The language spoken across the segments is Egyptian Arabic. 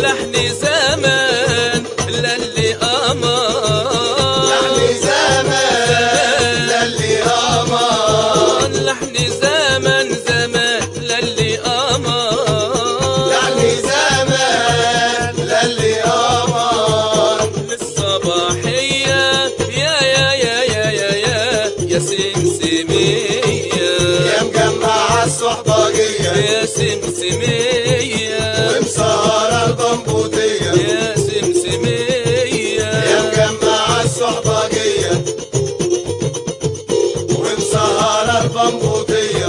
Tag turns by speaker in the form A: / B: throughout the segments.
A: لحن زمان للي أمان
B: لحن زمان للي أمان
A: لحن زمان زمان للي أمان
B: لحن زمان للي أمان
A: الصباحية يا يا يا يا يا يا يا سمسمية
B: يا مجمع الصحبجية
A: يا سمسمية
B: ومسهرة البنبوطية
A: يا سمسمية
B: يا مجمع الصحبجية ومسهرة البنبوطية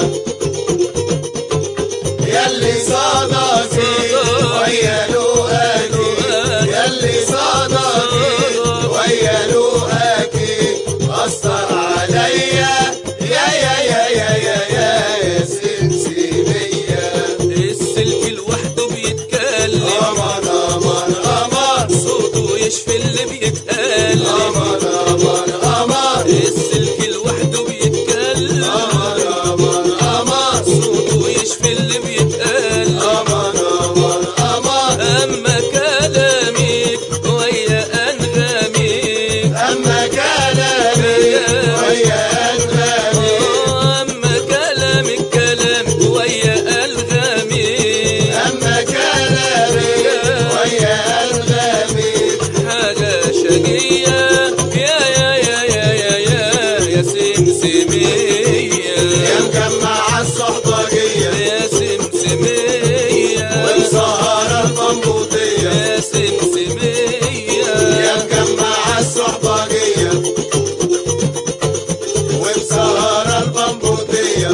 B: ياللي صدقي ويا لقاكي ياللي صدقي ويا لقاكي أثر عليا يا يا يا يا يا يا يا سمسمية
A: السلك لوحده بيتكلم
B: أمان أمان أمان
A: صوته يشفي اللي بيتكلم
B: أمان أمان أمان
A: السلك لوحده بيتكلم
B: أمان أمان أمان
A: صوته يشفي اللي بيتكلم
B: أمان أمان أمان
A: أما كلامك ويا أنغامك
B: أما كلامي ويا أنغامي
A: أما كلامك كلامك ويا ألغامك
B: أما كلامي ويا أنغامي
A: حاجة شقية يا يا يا يا يا يا يا سمسمية
B: يا مجمع الصحبجية
A: يا سمسمية
B: ومسهرة البنبوطية
A: يا سمسمية
B: يا مجمع الصحبجية ومسهرة البنبوطية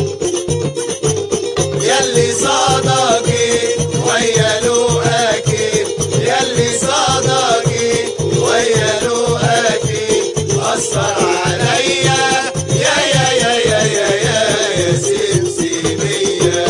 B: ياللي صدقي ويا لقاكي ياللي صدقي ويا لقاكي أثر عليا يا يا يا يا يا يا يا سمسمية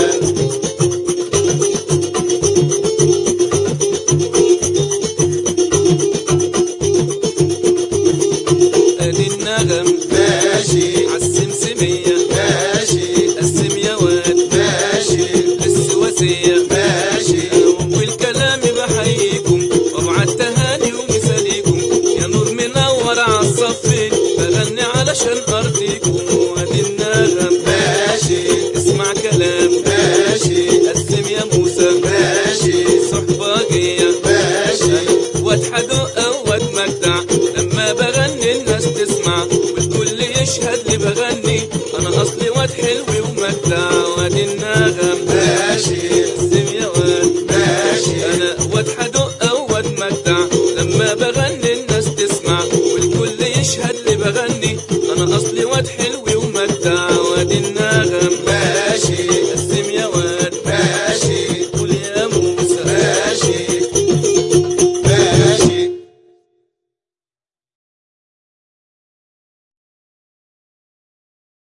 A: ادي النغم
B: ماشي
A: عالسمسمية
B: ماشي
A: قسم يا واد
B: ماشي
A: السواسية
B: ماشي
A: والكلام بحييكم وابعت تهاني ومثاليكم يا نور منور عالصفين بغني علشان ارضيكم وادي النغم
B: ماشي
A: اسمع كلام
B: ماشي
A: قسم يا موسى
B: ماشي
A: صحباجية
B: ماشي
A: واتحدق واد مجدع لما بغني الناس تسمع والكل يشهد لي بغني انا اصلي واد حلو ومجدع وادي النغم
B: ماشي
A: قسم يا واد
B: ماشي
A: انا واد حدق واد مجدع لما بغني الناس تسمع والكل يشهد لي بغني انا اصلي